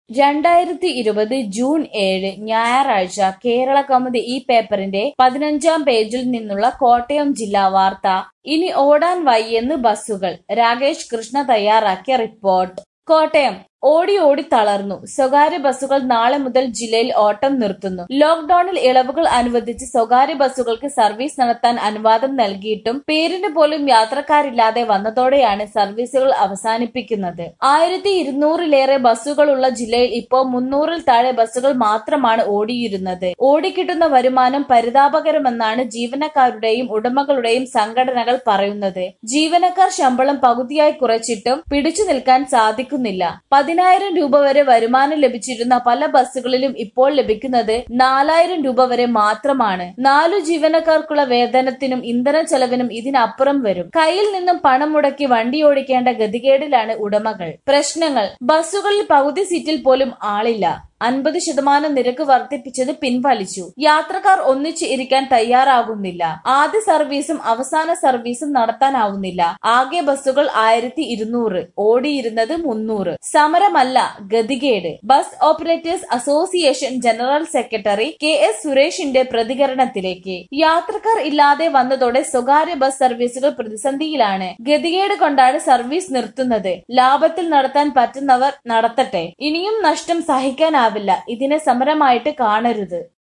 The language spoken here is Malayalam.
രണ്ടായിരത്തി ഇരുപത് ജൂൺ ഏഴ് ഞായറാഴ്ച കേരള കൗമുദി ഈ പേപ്പറിന്റെ പതിനഞ്ചാം പേജിൽ നിന്നുള്ള കോട്ടയം ജില്ലാ വാർത്ത ഇനി ഓടാൻ വയ്യെന്ന് ബസ്സുകൾ രാകേഷ് കൃഷ്ണ തയ്യാറാക്കിയ റിപ്പോർട്ട് കോട്ടയം ഓടി ഓടി തളർന്നു സ്വകാര്യ ബസ്സുകൾ നാളെ മുതൽ ജില്ലയിൽ ഓട്ടം നിർത്തുന്നു ലോക്ഡൌണിൽ ഇളവുകൾ അനുവദിച്ച് സ്വകാര്യ ബസ്സുകൾക്ക് സർവീസ് നടത്താൻ അനുവാദം നൽകിയിട്ടും പേരിന് പോലും യാത്രക്കാരില്ലാതെ വന്നതോടെയാണ് സർവീസുകൾ അവസാനിപ്പിക്കുന്നത് ആയിരത്തി ഇരുന്നൂറിലേറെ ബസ്സുകളുള്ള ജില്ലയിൽ ഇപ്പോൾ മുന്നൂറിൽ താഴെ ബസ്സുകൾ മാത്രമാണ് ഓടിയിരുന്നത് ഓടിക്കിട്ടുന്ന വരുമാനം പരിതാപകരമെന്നാണ് ജീവനക്കാരുടെയും ഉടമകളുടെയും സംഘടനകൾ പറയുന്നത് ജീവനക്കാർ ശമ്പളം പകുതിയായി കുറച്ചിട്ടും പിടിച്ചു നിൽക്കാൻ സാധിക്കുന്നില്ല പതിനായിരം രൂപ വരെ വരുമാനം ലഭിച്ചിരുന്ന പല ബസ്സുകളിലും ഇപ്പോൾ ലഭിക്കുന്നത് നാലായിരം രൂപ വരെ മാത്രമാണ് നാലു ജീവനക്കാർക്കുള്ള വേതനത്തിനും ഇന്ധന ചെലവിനും ഇതിനപ്പുറം വരും കയ്യിൽ നിന്നും പണം മുടക്കി വണ്ടി ഓടിക്കേണ്ട ഗതികേടിലാണ് ഉടമകൾ പ്രശ്നങ്ങൾ ബസ്സുകളിൽ പകുതി സീറ്റിൽ പോലും ആളില്ല അൻപത് ശതമാനം നിരക്ക് വർദ്ധിപ്പിച്ചത് പിൻവലിച്ചു യാത്രക്കാർ ഒന്നിച്ച് ഇരിക്കാൻ തയ്യാറാകുന്നില്ല ആദ്യ സർവീസും അവസാന സർവീസും നടത്താനാവുന്നില്ല ആകെ ബസ്സുകൾ ആയിരത്തി ഇരുന്നൂറ് ഓടിയിരുന്നത് മുന്നൂറ് സമരമല്ല ഗതികേട് bus operators association general secretary K S സുരേഷിന്റെ പ്രതികരണത്തിലേക്ക് യാത്രക്കാർ ഇല്ലാതെ വന്നതോടെ സ്വകാര്യ ബസ് സർവീസുകൾ പ്രതിസന്ധിയിലാണ് ഗതികേട് കൊണ്ടാണ് സർവീസ് നിർത്തുന്നത് ലാഭത്തിൽ നടത്താൻ പറ്റുന്നവർ നടത്തട്ടെ ഇനിയും നഷ്ടം സഹിക്കാനാവില്ല ഇതിനെ സമരമായിട്ട് കാണരുത്